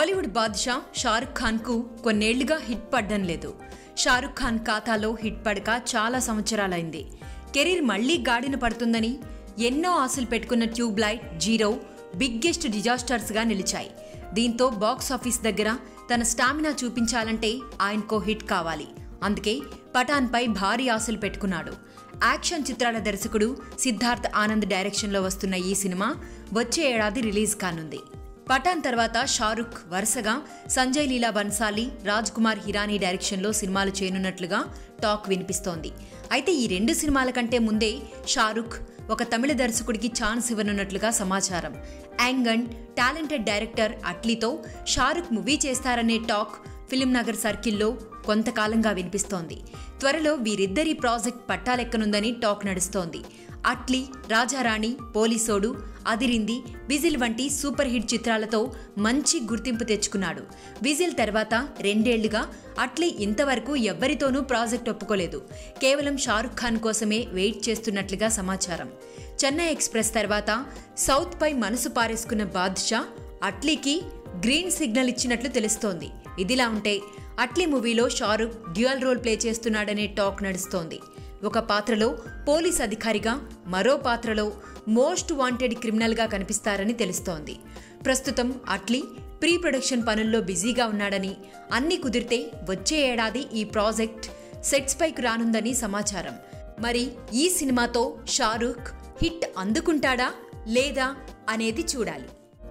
బాలీవుడ్ బాద్షా షారుఖ్ ఖాన్కు కొన్నేళ్లుగా హిట్ పడ్డం లేదు షారుఖ్ ఖాన్ ఖాతాలో హిట్ పడక చాలా సంవత్సరాలైంది కెరీర్ మళ్లీ గాడిన పడుతుందని ఎన్నో ఆశలు పెట్టుకున్న ట్యూబ్ లైట్ జీరో బిగ్గెస్ట్ డిజాస్టర్స్గా నిలిచాయి దీంతో బాక్స్ ఆఫీస్ దగ్గర తన స్టామినా చూపించాలంటే ఆయనకో హిట్ కావాలి అందుకే పఠాన్పై భారీ ఆశలు పెట్టుకున్నాడు యాక్షన్ చిత్రాల దర్శకుడు సిద్ధార్థ్ ఆనంద్ డైరెక్షన్లో వస్తున్న ఈ సినిమా వచ్చే ఏడాది రిలీజ్ కానుంది పఠాన్ తర్వాత షారుఖ్ వరుసగా సంజయ్ లీలా బన్సాలి రాజ్ కుమార్ హిరానీ డైరెక్షన్లో సినిమాలు చేయనున్నట్లుగా టాక్ వినిపిస్తోంది అయితే ఈ రెండు సినిమాల కంటే ముందే షారుఖ్ ఒక తమిళ దర్శకుడికి ఛాన్స్ ఇవ్వనున్నట్లుగా సమాచారం యాంగ్ అండ్ టాలెంటెడ్ డైరెక్టర్ అట్లీతో షారుఖ్ మూవీ చేస్తారనే టాక్ ఫిలిం నగర్ సర్కిల్లో కొంతకాలంగా వినిపిస్తోంది త్వరలో వీరిద్దరి ప్రాజెక్ట్ పట్టాలెక్కనుందని టాక్ నడుస్తోంది అట్లీ రాజారాణి పోలీసోడు అదిరింది విజిల్ వంటి సూపర్ హిట్ చిత్రాలతో మంచి గుర్తింపు తెచ్చుకున్నాడు విజిల్ తర్వాత రెండేళ్లుగా అట్లీ ఇంతవరకు ఎవ్వరితోనూ ప్రాజెక్ట్ ఒప్పుకోలేదు కేవలం షారుఖ్ ఖాన్ కోసమే వెయిట్ చేస్తున్నట్లుగా సమాచారం చెన్నై ఎక్స్ప్రెస్ తర్వాత సౌత్ పై మనసు పారేసుకున్న బాద్షా అట్లీకి గ్రీన్ సిగ్నల్ ఇచ్చినట్లు తెలుస్తోంది ఇదిలా ఉంటే అట్లీ మూవీలో షారుఖ్ డ్యూయల్ రోల్ ప్లే చేస్తున్నాడనే టాక్ నడుస్తోంది ఒక పాత్రలో పోలీస్ అధికారిగా మరో పాత్రలో మోస్ట్ వాంటెడ్ క్రిమినల్గా కనిపిస్తారని తెలుస్తోంది ప్రస్తుతం అట్లీ ప్రీ ప్రొడక్షన్ పనుల్లో బిజీగా ఉన్నాడని అన్ని కుదిరితే వచ్చే ఏడాది ఈ ప్రాజెక్ట్ సెట్స్ పైకి రానుందని సమాచారం మరి ఈ సినిమాతో షారూఖ్ హిట్ అందుకుంటాడా లేదా అనేది చూడాలి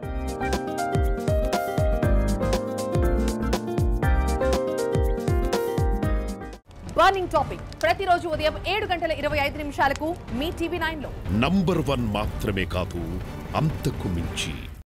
బర్నింగ్ టాపిక్ ప్రతిరోజు ఉదయం ఏడు గంటల ఇరవై ఐదు నిమిషాలకు మీ టీవీ నైన్లో నంబర్ వన్ మాత్రమే కాదు అంతకు మించి